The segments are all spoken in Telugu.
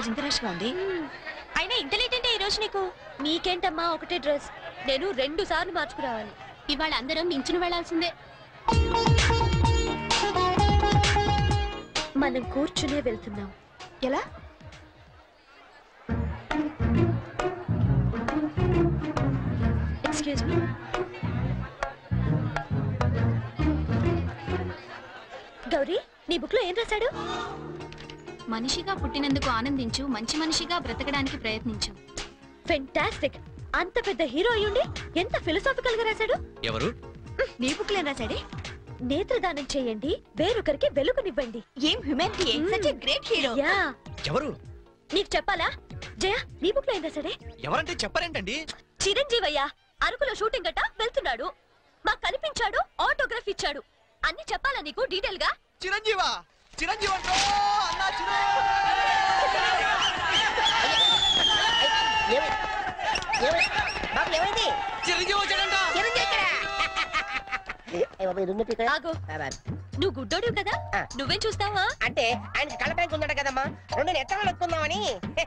రోజు ఇంత రష్గా ఉంది అయినా ఇంత లేట్ అంటే ఈ రోజు నీకు మీకేంటమ్మా ఒకటే డ్రెస్ నేను రెండు సార్లు మార్చుకురావాలి ఇవాళ అందరం మించును వెళ్లాల్సిందే మనం కూర్చునే వెళ్తున్నాం ఎలా ఎక్స్క్యూజ్ మీ గౌరీ నీ బుక్ లో ఏం రాశాడు మనిషిగా పుట్టినందుకు ఆనందించు మంచి మనిషిగా బ్రతకడానికి ప్రయత్నించు ఫెంటాస్టిక్ అంత పెద్ద హీరో అయ్యుండి ఎంత ఫిలసాఫికల్ గా రాశాడు ఎవరు నీ బుక్ లో ఏం రాశాడే నేత్రదానం చేయండి వేరొకరికి వెలుగునివ్వండి ఏం humanity such great hero yeah ఎవరు నీకు చెప్పాలా జయ నీ బుక్ లో ఏం రాశాడే ఎవరంటే చెప్పరేంటండి చిరంజీవయ్య అరకులో షూటింగ్ గట్ట వెళ్తున్నాడు మాకు కనిపించాడు ఆటోగ్రాఫ్ ఇచ్చాడు అన్ని చెప్పాలా నీకు డీటెయిల్ గా చిరంజీవా చిరంజీవి అంటో అన్నా చిరు ఏమైంది చిరంజీవి వచ్చాడంట ఆగు నువ్వు గుడ్డోడు కదా ఆ. నువ్వేం చూస్తావా అంటే ఆయన కళ్ళ బ్యాంక్ ఉందట కదమ్మా రెండు ఎత్తనాలు ఎక్కుందామని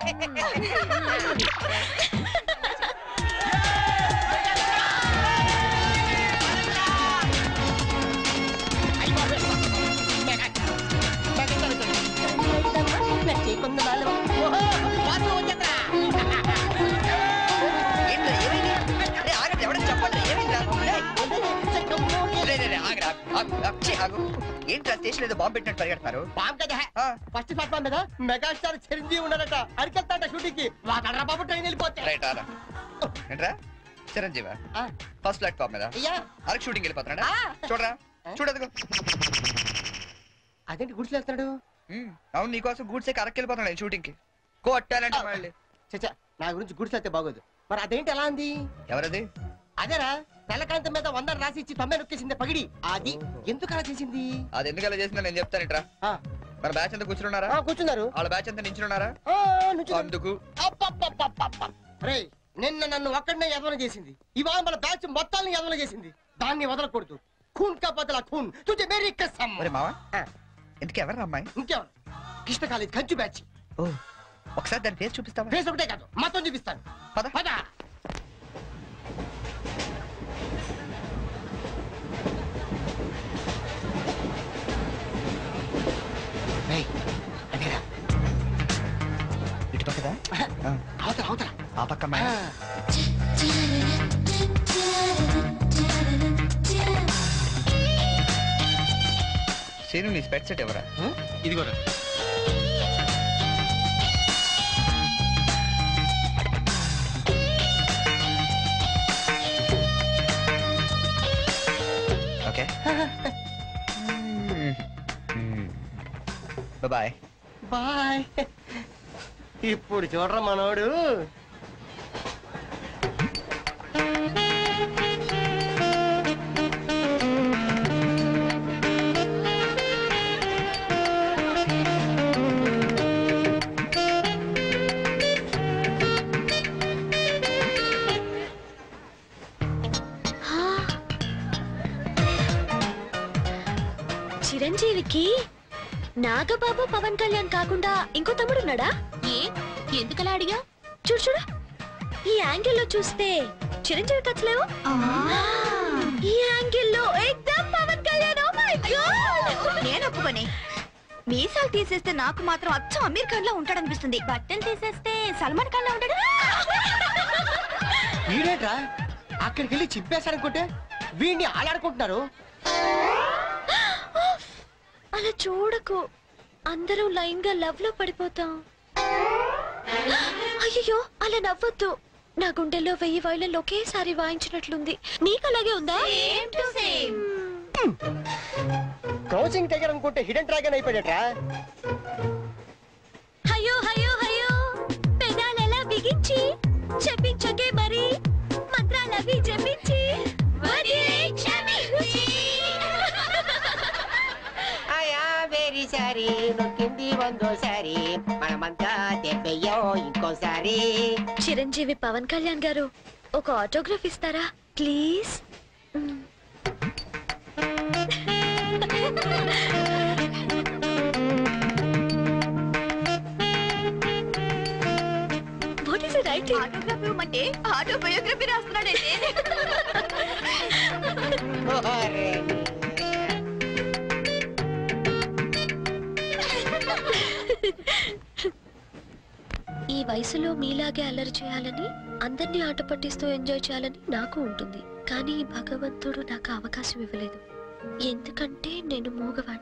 ఏంట్రా స్టేషన్ ఏదో బాంబు పెట్టినట్టు పరిగెడతారు బాంబు కదా ఆ, ఫస్ట్ ప్లాట్ఫామ్ మీద మెగాస్టార్ చిరంజీవి ఉన్నాడట అరికెళ్తాట షూటింగ్ కి వాడరా బాబు ట్రైన్ వెళ్ళిపోతే రైట్ ఆరా ఏంట్రా చిరంజీవా ఆ, ఫస్ట్ ప్లాట్ఫామ్ మీద అయ్యా అరకు షూటింగ్ వెళ్ళిపోతున్నాడా ఆ. చూడరా చూడదుగో అదేంటి గుడిసి వెళ్తాడు ఉమ్, అవును నీకోసం గూడ్సే అరకు వెళ్ళిపోతున్నాడు షూటింగ్ కి కొట్టాలంటే మళ్ళీ చచ్చా నా గురించి గుడిసి వెళ్తే బాగోదు మరి అదేంటి ఎలా అంది ఎవరది అదేరా తెల్లకాంతం మీద వందలు రాసి ఇచ్చి తొమ్మిది నొక్కేసింది పగిడి అది ఎందుకు అలా చేసింది అది ఎందుకు అలా చేసిందో నేను చెప్తానేట్రా ఆ, మన బ్యాచ్ అంతా కూర్చున్నారా ఆ, కూర్చున్నారు వాళ్ళ బ్యాచ్ అంతా నించున్నారా ఆ, నుంచున్నారు. అందుకు అబ్బబ్బబ్బబ్బబ్బ. రేయ్ నిన్న నన్ను ఒక్కడనే ఎదవన చేసింది ఇవాళ మన బ్యాచ్ మొత్తాన్ని ఎదవన చేసింది దాన్ని వదలకూడదు ఖూన్ కా బదలా ఖూన్ తుజే మేరీ కసమ్ ఒరే మావా ఆ, ఎందుకు ఎవరు అమ్మాయి ఇంకెవరు కృష్ణ కాలేజ్ కంచు బ్యాచ్ ఓ ఒకసారి దాని పేరు చూపిస్తావా ఫేస్ ఒకటే కాదు మొత్తం చూపిస్తాను పద పద రేయ్, అదేరా. ఇటు పక్కదా ఆ, అవతల అవతల ఆ పక్క అమ్మాయి ఆ. సీను నీ స్పెట్ సెట్ ఎవరా ఇదిగోరా ఓకే బాయ్ బాయ్ ఇప్పుడు చూడరా మనోడు చిరంజీవికి నాగబాబు పవన్ కళ్యాణ్ కాకుండా ఇంకో తమ్ముడున్నాడా ఏ ఎందుకలా అడిగా చూడు చూడు ఈ యాంగిల్ లో చూస్తే చిరంజీవి కచ్చలేవు ఈ యాంగిల్ లో exam Pawan Kalyan oh my God! నేను ఒప్పుకొని మీసాలు తీసేస్తే నాకు మాత్రం అచ్చం అమీర్ ఖాన్ లా ఉంటాడనిపిస్తుంది బట్టలు తీసేస్తే సల్మాన్ ఖాన్ లా ఉంటాడు వీడేట్రా అక్కడికి వెళ్ళి చింపేశాడనుకుంటే వీడిని ఆలాడుకుంటున్నారు అలా చూడకు అందరూ లైన్ గా లవ్ లో పడిపోతాం అయ్యో అలా నవ్వొద్దు నా గుండెల్లో వెయ్యి వైలలు ఒకేసారి వాయించినట్లుంది నీకు అలాగే ఉందా క్రౌచింగ్ దగ్గర అనుకుంటే హిడెన్ డ్రాగన్ అయిపోయాడట్రా అయ్యో అయ్యో అయ్యో పెదాలెలా బిగించి చెప్పించకే మరి మంత్రాలవి జపించి వదిలే క్షమించి. ఆయా వెరీ సారీ నొక్కింది వందోసారి మనమంతా దెబ్బయ్యో ఇంకోసారి చిరంజీవి పవన్ కళ్యాణ్ గారు ఒక ఆటోగ్రాఫ్ ఇస్తారా ప్లీజ్ రైటింగ్ ఆటోగ్రాఫ్ ఇవ్వమంటే ఆటోబయోగ్రఫీ రాస్తున్నాడైతే ఈ వయసులో మీలాగే అల్లరి చేయాలని అందరినీ ఆట పట్టిస్తూ ఎంజాయ్ చేయాలని నాకు ఉంటుంది కానీ భగవంతుడు నాకు అవకాశం ఇవ్వలేదు ఎందుకంటే నేను మూగవాణ్ణి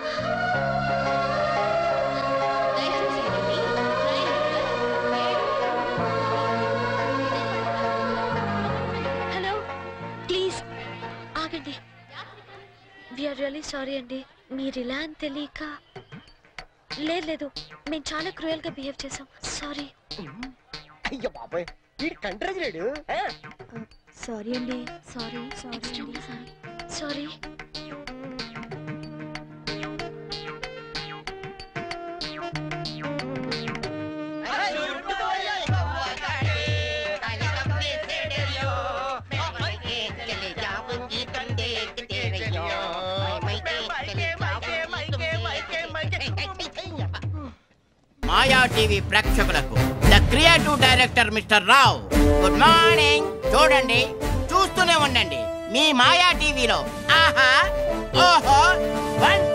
హలో ప్లీజ్ ఆగండి విఆర్ రియలీ సారీ అండి మీరు ఇలా అని తెలియక లేదు లేదు మేము చాలా క్రూయల్ గా బిహేవ్ చేసాం సారీ అయ్యో బాబాయ్ వీడు కంట్రీ లేడు సారీ అండి sorry sorry sorry Maya TV ప్రేక్షకులకు the creative director mister Rao good morning చూడండి చూస్తూనే ఉండండి మీ మాయా టీవీలో ఆహా ఓహో వన్స్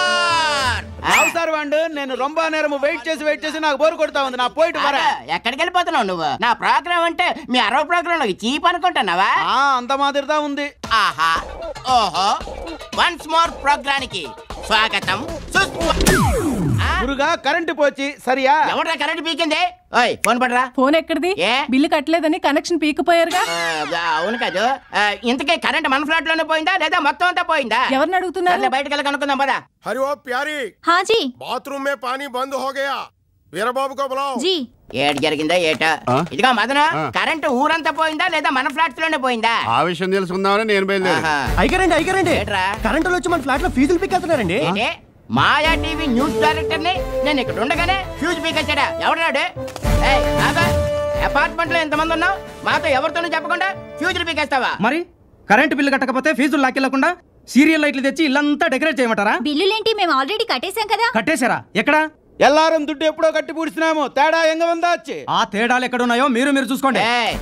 మోర్ సార్ వాండు నేను రొంబ నేరం వెయిట్ చేసి వెయిట్ చేసి నాకు బోర్ కొడతా ఉంది నా పోయిట్ వరా ఎక్కడికి వెళ్ళిపోతున్నావు నువ్వు నా ప్రోగ్రామ్ అంటే మీ అరవ ప్రోగ్రామ్ లో చీప్ అనుకుంటున్నావా ఆ అంత మాదిరిదా ఉంది ఆహా ఓహో వన్స్ మోర్ ప్రోగ్రానికి స్వాగతం సుస్వాగతం ఆ? గురుగా కరెంటు పోచి సరియా ఎవడ్రా కరెంట్ పీకింది ఓయ్ ఫోన్ పడరా ఫోన్ ఎక్కడిది ఏ? బిల్లు కట్టలేదని కనెక్షన్ పీకిపోయారుగా ఆ, అవును కాదు ఆ, ఇంతకీ కరెంట్ మన ఫ్లాట్ లోనే పోయిందా లేదా మొత్తం అంతా పోయిందా ఎవరిని అడుగుతున్నారు సర్లే, బయటకు వెళ్ళి కనుక్కుందాం పదా अरे वो प्यारी హాజీ बाथरूम में पानी बंद हो गया वीरा बाबू को बुलाओ జీ ఏడు జరిగిందా ఏట ఇదిగో మదన కరెంట్ ఊరంతా పోయిందా లేదా మన ఫ్లాట్స్ లోనే పోయిందా ఆ విషయం తెలుసుకుందామని నేను బయలుదేరి ఆహా. అయిగారండి అయిగారండి ఏట్రా కరెంటు వచ్చి మన ఫ్లాట్ లో ఫీజులు పిక్కేస్తున్నారండి ఏంటి మాయా టీవీ న్యూస్ డైరెక్టర్ ని నేను ఇక్కడ ఉండగానే ఫ్యూజ్ పీకొచ్చాడా ఎవడాడు ఏయ్, ఆగు. అపార్ట్మెంట్ లో ఎంతమంది ఉన్నావు మాతో ఎవరితోనూ చెప్పకుండా ఫ్యూజులు పీకేస్తావా మరి కరెంటు బిల్లు కట్టకపోతే ఫీజులు లాక్కెళ్లకుండా సీరియల్ లైట్లు తెచ్చి ఇల్లంతా డెకరేట్ చేయమంటారా బిల్లులేంటి మేము ఆల్రెడీ కట్టేశాం కదా కట్టేశారా ఎక్కడ ఎల్లారం దుడ్డు ఎప్పుడో కట్టి పూడిస్తున్నాము తేడా ఎంగ ఉందా వచ్చి ఆ తేడాలు ఎక్కడున్నాయో మీరు మీరు చూసుకోండి ఏయ్,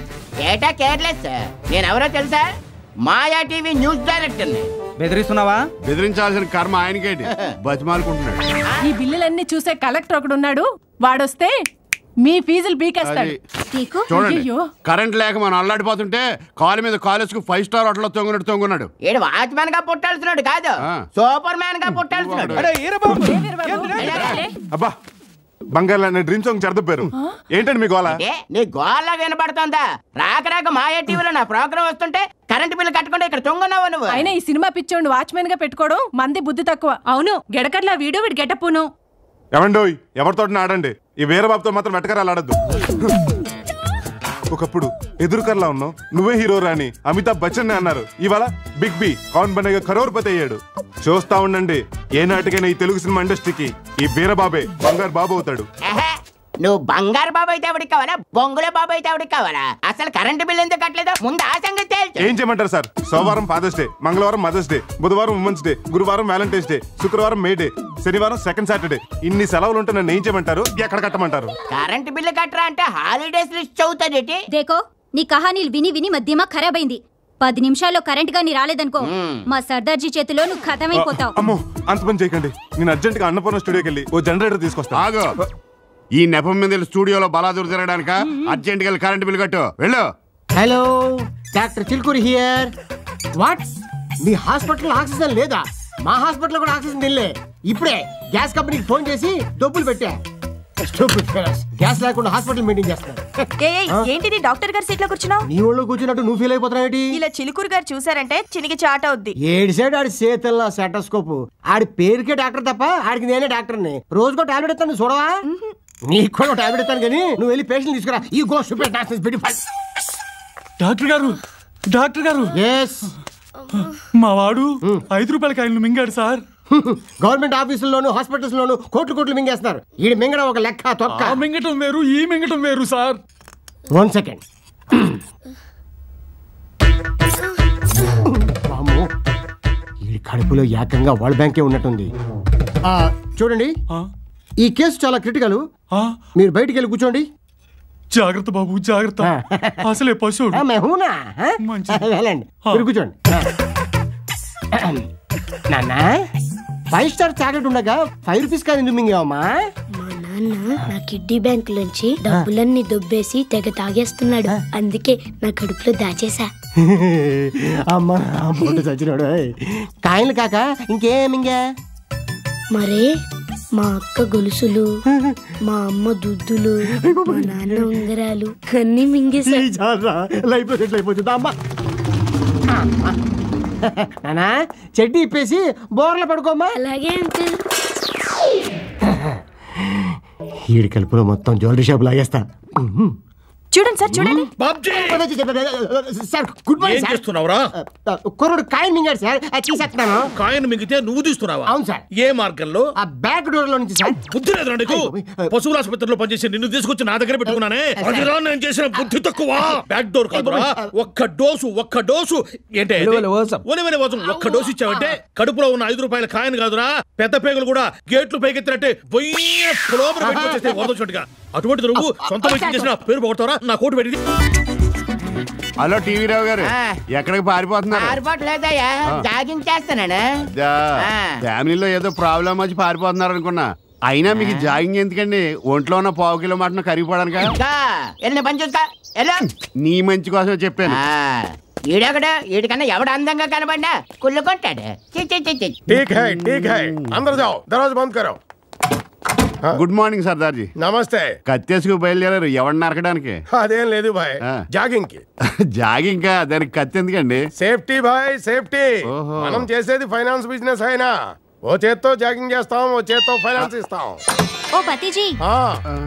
ఏటా కేర్లెస్ నేను ఎవరో తెలుసా మాయా టీవీ న్యూస్ డైరెక్టర్ ని బెదిరిస్తున్నావా బెదిరించాల్సిన కర్మ ఆయనకేంటి బతిమాలుకుంటున్నాడు ఈ బిల్లులన్నీ చూసే కలెక్టర్ ఒకడు ఉన్నాడు వాడొస్తే మీ ఫీజులు పీకేస్తాడు అది నీకు చూడండి అయ్యయ్యో. కరెంట్ లేక మనం అల్లాడిపోతుంటే కాలు మీద కాలేజ్కు ఫైవ్ స్టార్ హోటల్లో తొంగునట్టు తొంగున్నాడు ఏడు వాచ్మెన్ గా పుట్టాల్సినాడు కాదు ఆ. సూపర్ మ్యాన్ గా పుట్టాల్సినాడు అరే ఈరబాబు అబ్బా బంగారు అనే డ్రీమ్ సాంగ్ చెడదప్పారు ఏంటండి మీ గోళ ఏ నీ గోళ్ళ వినపడుతోందా రాక రాక మాయా టీవీలో నా ప్రోగ్రామ్ వస్తుంటే కరెంట్ బిల్లు కట్టకుండా ఇక్కడ తొంగున్నావు నువ్వు అయినా ఈ సినిమా పిచ్చోండి వాచ్మెన్ గా పెట్టుకోవడం మంది బుద్ధి తక్కువ అవును గెడకట్ల వీడియో వీడి గెటప్పును ఎవండోయ్ ఎవరితో ఆడండి ఈ వీరబాబుతో మాత్రం వెటకరాలు ఆడద్దు ఒకప్పుడు ఎదురుకర్లా ఉన్నావు నువ్వే హీరో రాని అమితాబ్ బచ్చన్ అన్నారు ఇవాళ బిగ్ బి కౌన్ బనేగా కరోర్పతి అయ్యాడు చూస్తా ఉండండి ఏ నాటికైనా ఈ తెలుగు సినిమా ఇండస్ట్రీకి ఈ వీరబాబే బంగారు బాబు అవుతాడు ఆహా, నువ్వు బంగారు బాబు అయితే ఎవరికి కావాలా బొంగుల బాబు అయితే ఎవరికి కావాలా అసలు కరెంట్ బిల్ ఎందుకు కట్టలేదు ముందు ఆ సంగతి తేల్చు ఏం చేయమంటారు సార్ సోమవారం ఫాదర్స్ డే మంగళవారం మదర్స్ డే బుధవారం ఉమెన్స్ డే గురువారం వ్యాలంటైన్స్ డే శుక్రవారం మే డే శనివారం సెకండ్ సాటర్డే ఇన్ని సెలవులు ఉంటే నన్ను ఏం చేయమంటారు ఎక్కడ కట్టమంటారు కరెంట్ బిల్లు కట్టరా అంటే హాలిడేస్ లిస్ట్ చదువుతాడేటి దేకో నీ కహానీలు విని విని మా దిమాగ్ ఖరాబ్ అయింది పది నిమిషాల్లో కరెంట్ గాని రాలేదనుకో మ్మ్. మా సర్దార్జీ చేతిలో నువ్వు ఖతమైపోతావు అమ్మో అంత పని చేయకండి నేను అర్జెంట్ గా అన్నపూర్ణ స్టూడియోకి వెళ్ళి ఓ జనరేటర్ తీసుకొస్తాను ఆగు ఈ నెపం మీద వెళ్ళి స్టూడియోలో బలాదూరు తిరగడానిక అర్జెంట్ గా కరెంట్ బిల్ కట్టు వెళ్ళు hello doctor Chilkuri here what మీ హాస్పిటల్ ఆక్సిజన్ లేదా మా హాస్పిటల్ కూడా ఆక్సిజన్ తినలే ఇప్పుడే గ్యాస్ కంపెనీకి ఫోన్ చేసి డబ్బులు పెట్టా Stupid fellows. గ్యాస్ లేకుండా హాస్పిటల్ మెయింటైన్ చేస్తున్నారు ఏంటిది డాక్టర్ గారి సీట్ లో కూర్చున్నావు నీ ఒళ్ళు కూర్చున్నట్టు నువ్వు ఫీల్ అయిపోతున్నావు ఇలా చిలుకూరు గారు చూసారంటే చినికి చాట అవుద్ది ఏడు సైడ్ ఆడి చేతల్లో సెటస్కోప్ ఆడి పేరుకే డాక్టర్ తప్ప ఆడికి నేనే డాక్టర్ని రోజుకో టాబ్లెట్ ఇస్తాను చూడవా నీకు కూడా టాబ్లెట్ ఇస్తాను కానీ నువ్వు వెళ్ళి పేషెంట్ తీసుకురా ఈ గో సూపర్ డాక్టర్ పెట్టి డాక్టర్ గారు డాక్టర్ గారు ఎస్ మా వాడు ఐదు రూపాయలకి ఆయన మింగాడు సార్ గవర్నమెంట్ ఆఫీసుల్లోను హాస్పిటల్స్ లోను కోట్లు కోట్లు మింగేస్తున్నారు ఈ మింగడం ఒక లెక్క తొక్క ఆ మింగటం వేరు ఈ మింగటం వేరు సార్ వన్ సెకండ్ వామ్మో, ఈ కడుపులో ఏకంగా వరల్డ్ బ్యాంకే ఉన్నట్టుంది ఆ, చూడండి ఆ, ఈ కేసు చాలా క్రిటికల్ ఆ, మీరు బయటికి వెళ్ళి కూర్చోండి జాగ్రత్త బాబు జాగ్రత్త అసలే పశువుడు मैं हूं ना हाँ? వెళ్ళండి మీరు కూర్చోండి నాన్న ఫైవ్ స్టార్ చాక్లెట్ ఉండగా ఫైవ్ రూపీస్ కాదు ఎందుకు మింగావమ్మా మా నాన్న నా కిడ్నీ బ్యాంక్ నుంచి డబ్బులన్నీ దొబ్బేసి తెగ తాగేస్తున్నాడు అందుకే నా కడుపులో దాచేసా అమ్మా పొట్టు చచ్చినాడు ఓయ్. కాయలు కాక ఇంకేం మింగా మరే మా అక్క గొలుసులు మా అమ్మ దుద్దులు మా నాన్న ఉంగరాలు అన్ని మింగేసా లైఫ్ సెటిల్ అయిపోతుంది అమ్మా నానా చెడ్డి ఇప్పేసి బోర్ల పడుకోమ్మా అలాగే అంకుల్ ఈడి కలుపులో మొత్తం జ్యువెలరీ షాప్ లాగేస్తా చూడండి సార్ చూడండి సార్ గుడ్ ఏం మార్నింగ్ సార్ చేస్తున్నావురా కుర్రుడు కాయన్ మింగాడు సార్ అది తీసేస్తున్నాను కాయను మింగితే నువ్వు తీస్తున్నావా అవును సార్ ఏ మార్గంలో ఆ బ్యాక్ డోర్ లో నుంచి సార్ బుద్ధి లేదురా నీకు పశువుల ఆసుపత్రిలో పనిచేసి నిన్ను తీసుకొచ్చి నా దగ్గర పెట్టుకున్నానే అదిరా నేను చేసిన బుద్ధి తక్కువ బ్యాక్ డోర్ కాదురా ఒక్క డోసు ఒక్క డోసు ఏంటే ఇది? ఉలివెల ఓసం. ఉలివెల ఓసం ఒక్క డోసు ఇచ్చావంటే కడుపులో ఉన్న ఐదు రూపాయల కాయను కాదురా పెద్ద పేగులు కూడా గేట్లు పైకెత్తినట్టే బొయ్య ఫ్లోపల పెట్టుకొచ్చేస్తే వదలచోటుగా అటువంటి నువ్వు సొంత వైద్యం చేసిన పేరు పోగొడతావరా నా కోటు పెట్టింది హలో టీవీ రావు గారు ఆ. ఎక్కడికి పారిపోతున్నారు పారిపోవట్లేదయ్యా ఆ. జాగింగ్ చేస్తున్నాను దా, ఆ. ఫ్యామిలీలో ఏదో ప్రాబ్లం వచ్చి పారిపోతున్నారు అనుకున్నా అయినా మీకు జాగింగ్ ఎందుకండి ఒంట్లో ఉన్న పావు కిలో మటన్ కరిగిపోవడానిక ఇంకా వెళ్ళిన పని చూస్తా ఎలా నీ మంచి కోసం చెప్పాను ఈడొకడు ఈడికన్నా ఎవడు అందంగా కనబడినా కుళ్ళుకుంటాడు చి, చి, చి, చి. ठीक है ठीक है अंदर जाओ दरवाजा बंद करो గుడ్ మార్నింగ్ సర్దార్జీ నమస్తే కత్తేసుకు బయలుదేరారు ఎవరిని నరకడానికి అదేం లేదు భాయ్ ఆ. జాగింగ్ కి జాగింగ్ కా దానికి కత్తి ఎందుకండి సేఫ్టీ భాయ్ సేఫ్టీ ఓహో. మనం చేసేది ఫైనాన్స్ బిజినెస్ అయినా ఓ చేత్తో జాగింగ్ చేస్తాం ఓ చేత్తో ఫైనాన్స్ ఇస్తాం ओ पति जी ఆ,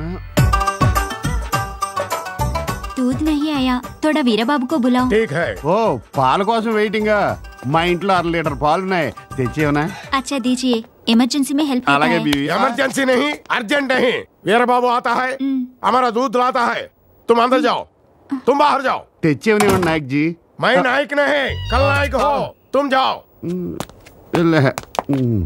दूध नहीं आया थोड़ा वीरा बाबू को बुलाओ ठीक है ఓ పాల కోసం వెయిటింగ్ మా ఇంట్లో అర లీటర్ పాలు ఉన్నాయి తెచ్చేవనా अच्छा दीजिए इमरजेंसी में हेल्प అలాగే బీవీ इमरजेंसी नहीं अर्जेंट नहीं वीर बाबू आता है हमारा दूध लाता है तुम अंदर जाओ तुम बाहर जाओ తెచ్చేవని నాయక్ జీ मैं नायक नहीं कल नायक हो तुम जाओ లే. ఉమ్.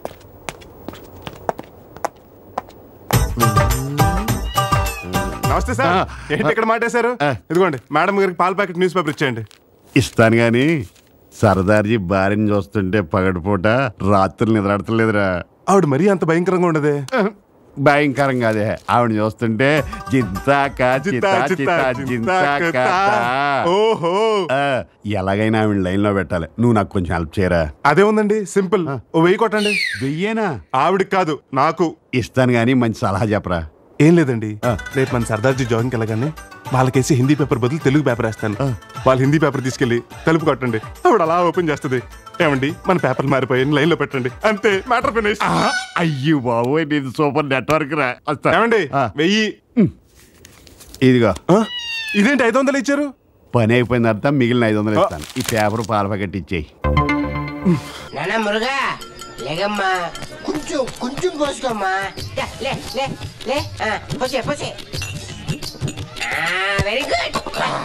నమస్తే సార్ ఏంటి ఇక్కడ మాటేశారు ఇదిగోండి మేడం గారికి పాల ప్యాకెట్ న్యూస్ పేపర్ ఇచ్చేయండి ఇస్తాను గాని సర్దార్జీ భార్యని చూస్తుంటే పగటిపూట రాత్రులు నిద్రాడతలేదురా ఆవిడ మరీ అంత భయంకరంగా ఉండదే భయంకరం కాదే ఆవిడ చూస్తుంటే జింతాక చిత్తా చిత్తా జింతాక ఓహో ఎలాగైనా ఆవిడ లైన్ లో పెట్టాలి నువ్వు నాకు కొంచెం హెల్ప్ చేయరా అదే ఉందండి సింపుల్ ఓ వెయ్యి కొట్టండి వెయ్యేనా ఆవిడకి కాదు నాకు ఇస్తాను గాని మంచి సలహా చెప్పరా ఏం లేదండి రేపు మన సర్దార్జీ జాగింగ్ వెళ్ళగానే వాళ్ళకేసి హిందీ పేపర్ బదులు తెలుగు పేపర్ వేస్తాను వాళ్ళు హిందీ పేపర్ తీసుకెళ్లి తలుపు కొట్టండి ఆవిడ అలా ఓపెన్ చేస్తుంది ఏమండి మన పేపర్ మారిపోయి లైన్ లో పెట్టండి అంతే మ్యాటర్ ఫినిష్ అయ్యో బాబోయ్ నీది సూపర్ నెట్వర్క్ రా వస్తా. ఏమండి ఆ. వెయ్యి ఇదిగో ఆ? ఇదేంటి ఐదు వందలు ఇచ్చారు పని అయిపోయిన తర్వాత మిగిలిన ఐదు వందలు ఇస్తాను ఈ పేపర్ పాల ప్యాకెట్ ఇచ్చేయి నాన్న మురుగా లేగమ్మా కొంచెం కొంచెం పోసుకోమ్మా దా, లే లే లే ఆ, పోసే పోసే వెరీ గుడ్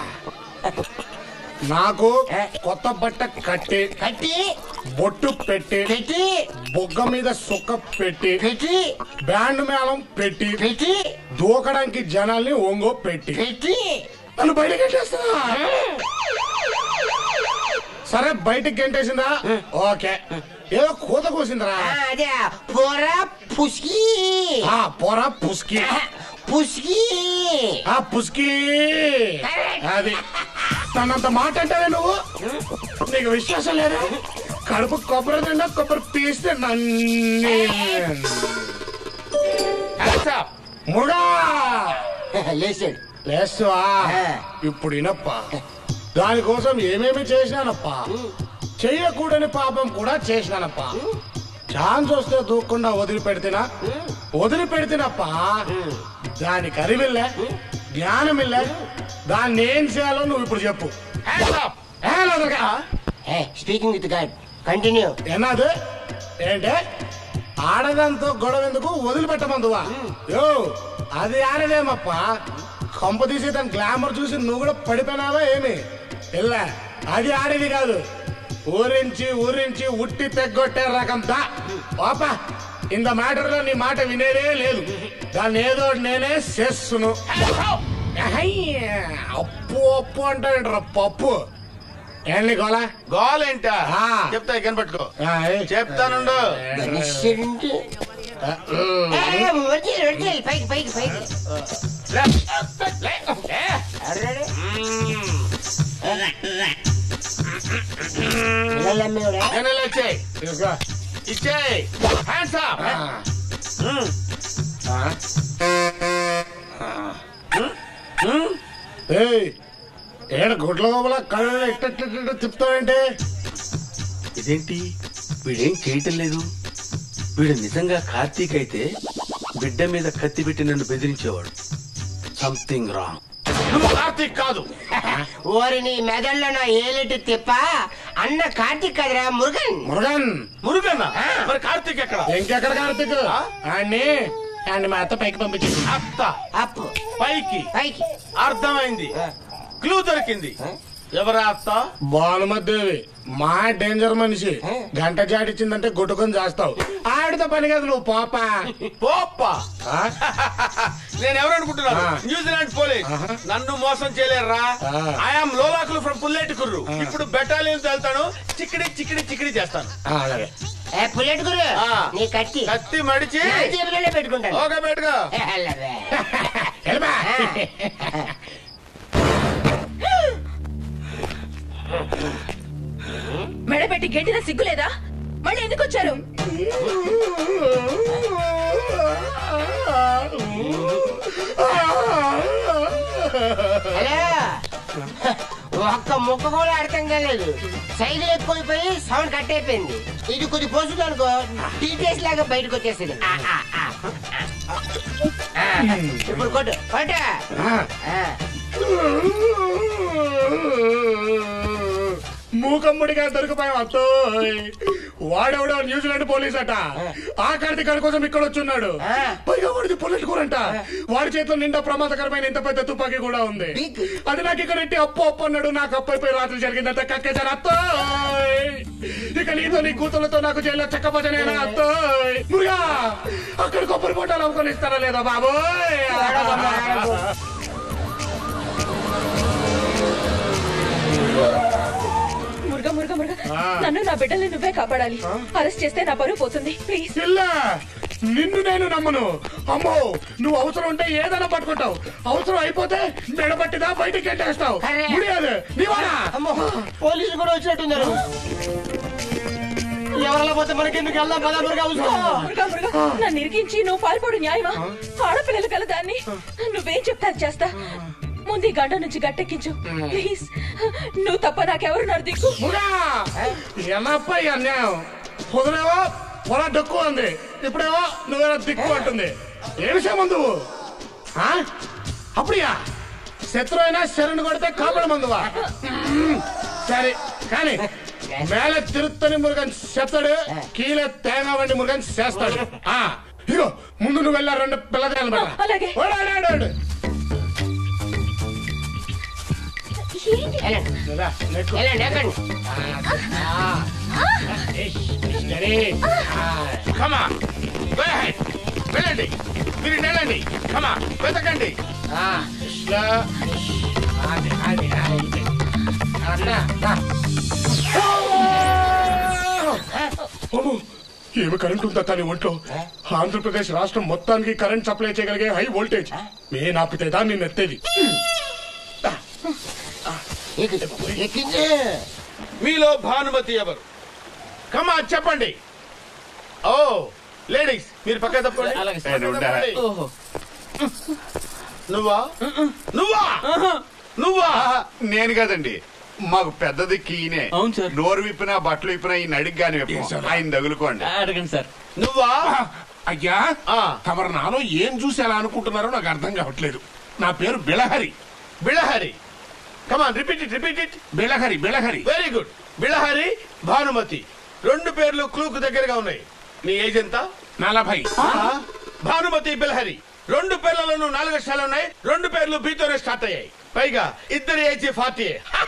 నాకు కొత్త బట్ట కట్టి కట్టి బొట్టు పెట్టి పెట్టి బొగ్గ మీద సుక్క పెట్టి పెట్టి బ్యాండ్ మేళం పెట్టి పెట్టి దూకడానికి జనాల్ని ఒంగో పెట్టి పెట్టి నన్ను బయటకి గెంటేస్తుందా సరే బయటకి గెంటేసిందా ఓకే ఏదో కూత కోసిందిరా ఆ, అదే పోరా పుస్కి ఆ, పోరా పుస్కి పుస్కి ఆ పుస్కి అది తనంత మాట అంటావే నువ్వు నీకు విశ్వాసం లేదా కడుపు కొబ్బరి తిన్నా కొబ్బరి తీస్తే నన్ను ముడా లేచాడు లేస్తువా ఇప్పుడు ఇనప్పా దానికోసం ఏమేమి చేశానప్పా చెయ్యకూడని పాపం కూడా చేసినానప్పా ఛాన్స్ వస్తే దూక్కుండా వదిలిపెడితేనా వదిలిపెడితేనప్పా దానికి అరివిల్లే జ్ఞానమిల్లే దాన్ని ఏం చేయాలో నువ్వు ఇప్పుడు చెప్పు స్పీకింగ్ విత్ గాడ్ కంటిన్యూ ఎన్నది ఏంటే ఆడదంతో గొడవ ఎందుకు వదిలిపెట్టమందువా యో అది ఆడదేమప్పా కొంప తీసి తన గ్లామర్ చూసి నువ్వు కూడా పడిపోయినావా ఏమి ಇಲ್ಲ అది ఆడేది కాదు ఊరించి ఊరించి ఉట్టి తెగ్గొట్టే రకం దా పాప ఇంత మ్యాటర్ లో నీ మాట వినేదే లేదు దాన్ని ఏదో ఒకటి నేనే చేస్తును అయ్య, అప్పు అప్పు అంటావేంట్రా పప్పు ఏంటి గోలా గోలేంట చెప్తా కనపట్టుకో చెప్తానుండు పైకి పైకి పైకి ఇచ్చేయి ఇచ్చేయి హ్యాండ్స్ అప్ ఏయ్ ఏడ గుడ్ల లోపల కళ్ళు ఇట్ట ఇట్ట ఇట్ట తిప్పుతావేంటి ఇదేంటి వీడేం చేయటం లేదు వీడు నిజంగా కార్తీక్ అయితే బిడ్డ మీద కత్తి పెట్టి నన్ను బెదిరించేవాడు సంథింగ్ రాంగ్ నువ్వు కార్తీక్ కాదు ఓరి నీ మెదడులో నా ఏలిటి తిప్ప అన్న కార్తీక్ కదరా మురుగన్ మురుగన్ మురుగన్ మరి కార్తీక్ ఎక్కడ ఇంకెక్కడ కార్తీక్ అన్ని అండ్ మా అత్త పైకి పంపించింది అత్త అప్పు పైకి పైకి అర్థమైంది క్లూ దొరికింది ఎవరా అత్త భానుమదేవి మా డేంజర్ మనిషి గంట జాడిచ్చిందంటే గుట్టుకొని చేస్తావు ఆడితో పని కదా నువ్వు పాప పోప్ప నేను ఎవరు అనుకుంటున్నాను న్యూజిలాండ్ పోలీస్ నన్ను మోసం చేయలేరా ఐఎమ్ లోలాకులు ఫ్రమ్ పుల్లెట్ కుర్రు ఇప్పుడు బెటాలియన్ వెళ్తాను చిక్కిడి చిక్కిడి చిక్కిడి చేస్తాను అలాగే ఏ పుల్లెట్ గురు ఆ. నీ కత్తి కత్తి మడిచి నా జేబులోనే పెట్టుకుంటాను ఓకే పెట్టుకో ఏ, అల్లవే. మెడపెట్టి గెంటిన సిగ్గులేదా మళ్ళీ ఎందుకు వచ్చారు హలో ఒక్క ముక్క కూడా అర్థం కాలేదు సైజులు ఎక్కువైపోయి సౌండ్ కట్ అయిపోయింది ఇది కొద్ది పోసుడు అనుకో టీచర్స్ లాగా బయటకు వచ్చేసింది ఆ, ఆ, ఆ. ఆ, ఇప్పుడు కొట్టు కొట్టు ఆ. మూకమ్ముడిగా దొరికిపోయాం అత్తో వాడెవడో న్యూజిలాండ్ పోలీస్ అట ఆ కార్తీక్ గారి కోసం ఇక్కడ వచ్చున్నాడు పైగా వాడిది పొల్లెట్ కూరంట వాడి చేతిలో నిండా ప్రమాదకరమైన ఇంత పెద్ద తుపాకీ కూడా ఉంది అది నాకు ఇక్కడ ఎట్టి అప్పు అప్పు అన్నాడు నాకు అప్పు అయిపోయి రాత్రి జరిగిందంట కక్కేశారు అత్తో ఇక నీతో నీ కూతుళ్ళతో నాకు జైల్లో చెక్క భజనేనా అత్తో మురుగా అక్కడ కొబ్బరి పొట్టాలు అమ్ముకొని ఇస్తారా లేదా బాబోయ్ మురుగ మురుగ మురుగ నన్ను నా బిడ్డల్ని నువ్వే కాపాడాలి అరెస్ట్ చేస్తే నా పరువు పోతుంది ప్లీజ్ పిల్ల నిన్ను నేను నమ్మను అమ్మో నువ్వు అవసరం ఉంటే ఏదైనా పట్టుకుంటావు అవసరం అయిపోతే మెడబట్టిదా బయటికి కట్టేస్తావు ముడియాదు నీవాడా అమ్మో పోలీసులు కూడా వచ్చినట్టున్నారు ఎవరలా పోతే మనకెందుకు వెళ్దాం పదా మురుగా మురుగ మురుగ నన్ను ఇరికించి నువ్వు పారిపోవడం న్యాయమా ఆడపిల్లలు కల దాన్ని నువ్వేం చెప్తా అది చేస్తా ముందు ఈ గంట నుంచి గట్టెక్కించు ప్లీజ్ నువ్వు తప్ప నాకెవరున్నారు దిక్కు ఎన్నప్ప ఈ అన్యాయం పొదలేవో పొల డొక్కు ఉంది ఇప్పుడేమో నువ్వేమో దిక్కు అంటుంది ఏ విషయం ముందు అప్పుడియా శత్రు అయినా శరణు కొడితే కాపడ మందువా మ్మ్. సరే కానీ మేల తిరుత్తని మురుగన్ చెప్తాడు కీలే తేంగా వండి మురుగన్ చేస్తాడు ఆ ఇగో ముందు నువ్వు వెళ్ళా రెండు పిల్లదాలు అలాగే. వెళ్ళండి ఎక్కండి కమా వెళ్ళండి మీరు వెళ్ళండి కమా వెతకండి అమ్మో, ఏమి కరెంట్ ఉందా తన ఒంట్లో ఆంధ్రప్రదేశ్ రాష్ట్రం మొత్తానికి కరెంట్ సప్లై చేయగలిగే హై వోల్టేజ్ మే నాపితే దాన్ని నెత్తేది మీలో భానుమతి ఎవరు కమా చెప్పండి ఓ లేడీస్ మీరు పక్క తప్పండి పక్క తప్పండి. నువ్వా నువ్వా నువ్వా నేను కదండి మాకు పెద్దది కీనే అవును సార్ నోరు విప్పినా బట్టలు విప్పినా ఈ నడిగ్గాని విప్పం ఆయన తగులుకోండి అడగండి సార్ నువ్వా అయ్యా తమరు నాలో ఏం చూసి ఎలా అనుకుంటున్నారో నాకు అర్థం కావట్లేదు నా పేరు Bilahari Bilahari come on repeat it repeat it Bilahari Bilahari very good Bilahari Bhanumathi రెండు పేర్లు క్లూకు దగ్గరగా ఉన్నాయి నీ ఏజ్ ఎంత నలభై భానుమతి బిల్హరి రెండు పేర్లలోనూ నాలుగు అక్షరాలు ఉన్నాయి రెండు పేర్లు బీతోనే స్టార్ట్ అయ్యాయి పైగా ఇద్దరి ఏజ్ ఫార్టీ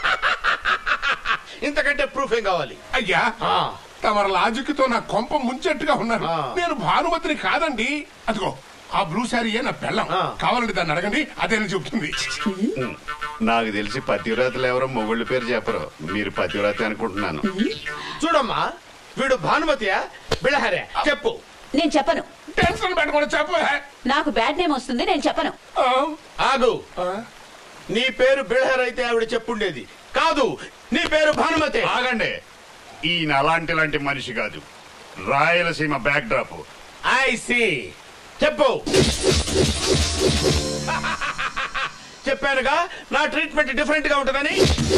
ఇంతకంటే ప్రూఫ్ ఏం కావాలి అయ్యా తమర లాజిక్ తో నా కొంప ముంచెట్టుగా ఉన్నారు నేను భానుమతిని కాదండి అదిగో ఆ బ్లూ శారీ నా పెళ్ళం కావాలంటే దాన్ని అడగండి అదే నేను చెప్తుంది నాకు తెలిసి పతివ్రతలు ఎవరో మొగుళ్ళ పేరు చెప్పరు మీరు పతివ్రత అనుకుంటున్నాను చూడమ్మా వీడు భానుమతియా బిళహరే చెప్పు నేను చెప్పను టెన్షన్ పెట్టుకోండి చెప్పు నాకు బ్యాడ్ నేమ్ వస్తుంది నేను చెప్పను ఆగు నీ పేరు బిళహర్ అయితే ఆవిడ చెప్పుండేది కాదు నీ పేరు భానుమతి ఆగండి ఈయన అలాంటి లాంటి మనిషి కాదు Rayalaseema back drop I see చెప్పు చెప్పానుగా నా ట్రీట్మెంట్ డిఫరెంట్ గా ఉంటుందని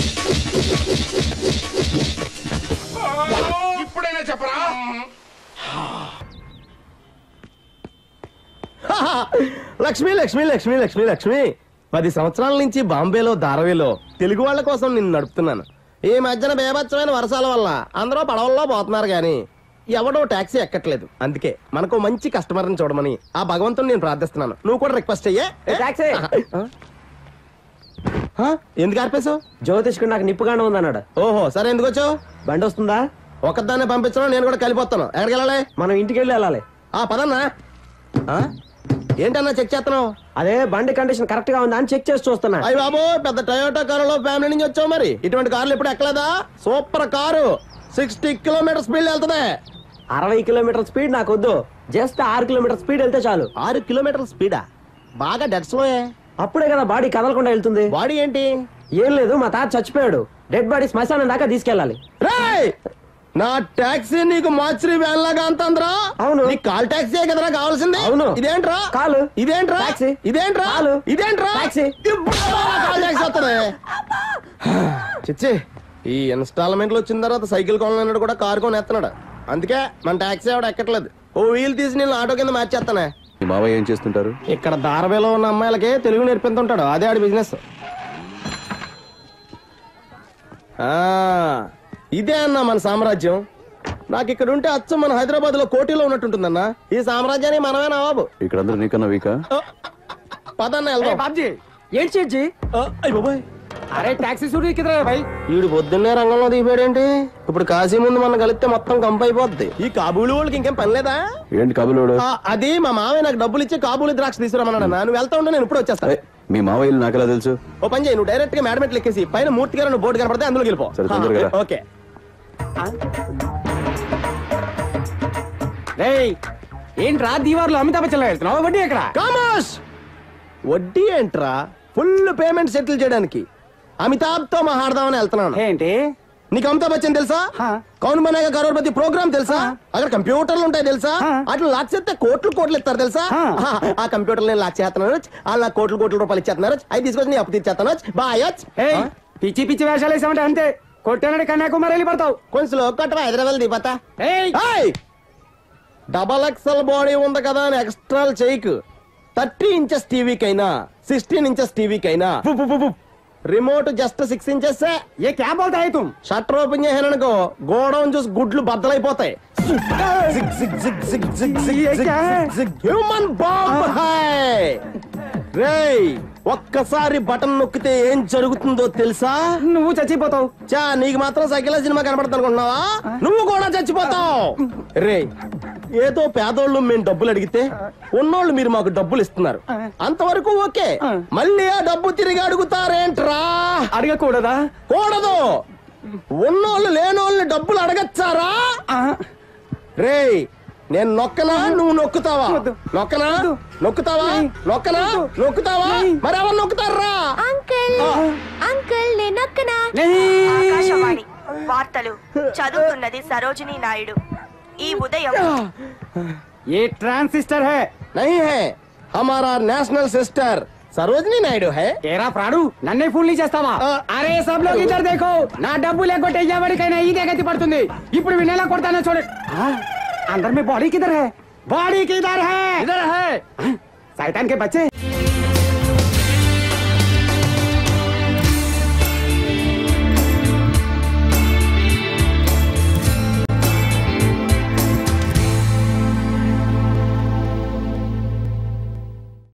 ఇప్పుడైనా చెప్పరా లక్ష్మి లక్ష్మి లక్ష్మి లక్ష్మి లక్ష్మి పది సంవత్సరాల నుంచి బాంబేలో ధారవిలో తెలుగు వాళ్ళ కోసం నిన్ను నడుపుతున్నాను ఈ మధ్యన బేభత్సమైన వర్షాల వల్ల అందరూ పడవల్లో పోతున్నారు గాని ఎవడో టాక్సీ ఎక్కట్లేదు అందుకే మనకు మంచి కస్టమర్ని చూడమని ఆ భగవంతుని నేను ప్రార్థిస్తున్నాను నువ్వు కూడా రిక్వెస్ట్ అయ్యే టాక్సీ ఎందుకు ఆర్పేశావు జ్యోతిష్కుడు నాకు నిప్పుగానే ఉందన్నాడు ఓహో సరే ఎందుకు వచ్చావు బండి వస్తుందా ఒకదాన్ని పంపించడం నేను కూడా కలిపోతాను ఎక్కడికి వెళ్ళాలి మనం ఇంటికి వెళ్ళి వెళ్ళాలి ఆ పదన్నా ఆ? ఏంటన్నా చెక్ చేస్తున్నావు అదే బండి కండిషన్ కరెక్ట్ గా ఉందా అని చెక్ చేసి చూస్తున్నా అయ్యి బాబు పెద్ద టయోటా కారులో ఫ్యామిలీ నుంచి వచ్చావు మరి ఇటువంటి కార్లు ఎప్పుడు ఎక్కలేదా super car sixty kilometre speed వెళ్తుంది అరవై కిలోమీటర్ స్పీడ్ నాకు వద్దు జస్ట్ ఆరు కిలోమీటర్ స్పీడ్ వెళ్తే చాలు ఆరు కిలోమీటర్ స్పీడా బాగా డెడ్ స్లోయే అప్పుడే కదా బాడీ కదలకుండా వెళ్తుంది బాడీ ఏంటి ఏం లేదు మా తాత చచ్చిపోయాడు డెడ్ బాడీ శ్మశానం దాకా తీసుకెళ్ళాలి నా టాక్సీ నీకు మార్చిరి వ్యాన్ లాగా అంతంద్రా అవును నీ కాల్ టాక్సీ కదరా కావాల్సింది అవును ఇదేంట్రా కాలు ఇదేంట్రా టాక్సీ ఇదేంట్రా ఇదేంట్రా టాక్సీ కాల్ టాక్సీ వస్తుంది చిచ్చి ఈ ఇన్స్టాల్మెంట్లు వచ్చిన తర్వాత సైకిల్ కొనలేనాడు కూడా కారు కొని ఎత్తనాడు అందుకే మన టాక్సీ ఆవిడ ఎక్కట్లేదు ఓ వీల్ తీసి నేను ఆటో కింద మార్చేస్తానే మీ మావయ్య ఏం చేస్తుంటారు ఇక్కడ దారవేలో ఉన్న అమ్మాయిలకి తెలుగు నేర్పిస్తుంటాడు అదే ఆడి బిజినెస్ ఆ, ఇదే అన్న మన సామ్రాజ్యం నాకు ఇక్కడ ఉంటే అచ్చం మన హైదరాబాద్ లో కోటిలో ఉన్నట్టుంటుందన్న ఈ సామ్రాజ్యాన్ని మనమే నవాబు ఇక్కడ అందరూ నీకన్నా వీకా పదన్న వెళ్దాం బాబ్జీ ఏంటి చేజ్జి అరే టాక్సీ సూడి కిదరా భాయ్ వీడు పొద్దున్నే రంగంలో దిగిపోయాడేంటి ఇప్పుడు కాశీ ముందు మనం కలిస్తే మొత్తం కంపు అయిపోద్ది ఈ కాబూలు వాళ్ళకి ఇంకేం పని లేదా ఏంటి కబులోడు ఆ, అది మా మామయ్య నాకు డబ్బులు ఇచ్చి కాబూలి ద్రాక్ష తీసుకురామన్నాడు అన్న. నువ్వు వెళ్తా ఉంటే నేను ఇప్పుడు వచ్చేస్తాను మీ మావయ్యలు నాకెలా తెలుసు ఓ పని చేయి నువ్వు డైరెక్ట్ గా మేడం ఎక్కేసి పైన మూర్తి గారు నువ్వు బోర్డు కనపడితే అందులో వెళ్ళిపో సరే, తొందరగా రా. ఓకే రేయ్ ఏంట్రా దీవార్లో అమితాబ్ బచ్చన్ వెళ్తున్నావు వడ్డీ ఎక్కడ కామర్స్ వడ్డీ ఏంట్రా ఫుల్ పేమెంట్ సెటిల్ చేయడానికి అమితాబ్ తో మాట్లాడదామని వెళ్తున్నాను ఏంటి నీకు అమితాబ్ బచ్చన్ తెలుసా కౌన్ బనేగా కరోడ్పతి ప్రోగ్రామ్ తెలుసా అక్కడ కంప్యూటర్లు ఉంటాయి తెలుసా అట్లా లాక్ చేస్తే కోట్లు కోట్లు ఇస్తారు తెలుసా ఆ, ఆ కంప్యూటర్ నేను లాక్ చేస్తున్నాను అలా కోట్లు కోట్ల రూపాయలు ఇచ్చేస్తున్నారు అవి తీసుకొచ్చి నీ అప్పు తీర్చేస్తాను బాయ్ ఏయ్ పిచ్చి పిచ్చి వేషాలు వేసామంటే అంతే కొట్టానని కన్యాకుమారి వెళ్ళి పడతావు కొంచెం లోకట్రా హైదరాబాద్ దిపతా డబల్ ఎక్సెల్ బాడీ ఉంది కదా అని ఎక్స్ట్రా చేయకు థర్టీ ఇంచెస్ టీవీకైనా సిక్స్టీన్ ఇంచెస్ టీవీకైనా రిమోట్ జస్ట్ సిక్స్ ఇంచెస్ ఏ క్యాబ్ అవుతా తుమ్ షట్టర్ ఓపెన్ చేశాననుకో గోడౌన్ చూసి గుడ్లు బద్దలైపోతాయి హ్యూమన్ బాంబ్ హై రేయ్ ఒక్కసారి బటన్ నొక్కితే ఏం జరుగుతుందో తెలుసా నువ్వు చచ్చిపోతావు చా నీకు మాత్రం సైకిల్ సినిమా కనపడతా అనుకుంటున్నావా నువ్వు కూడా చచ్చిపోతావు రే ఏదో పేదోళ్ళు మేము డబ్బులు అడిగితే ఉన్నోళ్ళు మీరు మాకు డబ్బులు ఇస్తున్నారు అంతవరకు ఓకే మళ్ళీ ఆ డబ్బు తిరిగి అడుగుతారేంట్రా అడగకూడదా కూడదు ఉన్నోళ్ళు లేనోళ్ళని డబ్బులు అడగచ్చారా రేయ్ నేను నొక్కనా నువ్వు నొక్కుతావా నొక్కనా నొక్కుతావా నొక్కనా నొక్కుతావా మరి ఎవరు నొక్కుతారా అంకుల్ అంకుల్ నేను నొక్కనా ఆకాశవాణి వార్తలు చదువుతున్నది సరోజిని నాయుడు ఈ ఉదయం ये ट्रांसिस्टर है नहीं है हमारा नेशनल सिस्टर సరోజిని నాయుడు హై ఏరా ప్రాడు నన్నే ఫుల్ చేస్తావా అరే సబ్ లోగ్ ఇద్దరు దేఖో నా డబ్బు లేకుంటే ఎవరికైనా ఇదే గతి పడుతుంది ఇప్పుడు వినేలా కొడతానో చూడండి ఆ, अंदर में बॉडी किधर है बॉडी किधर है इधर है शैतान के बच्चे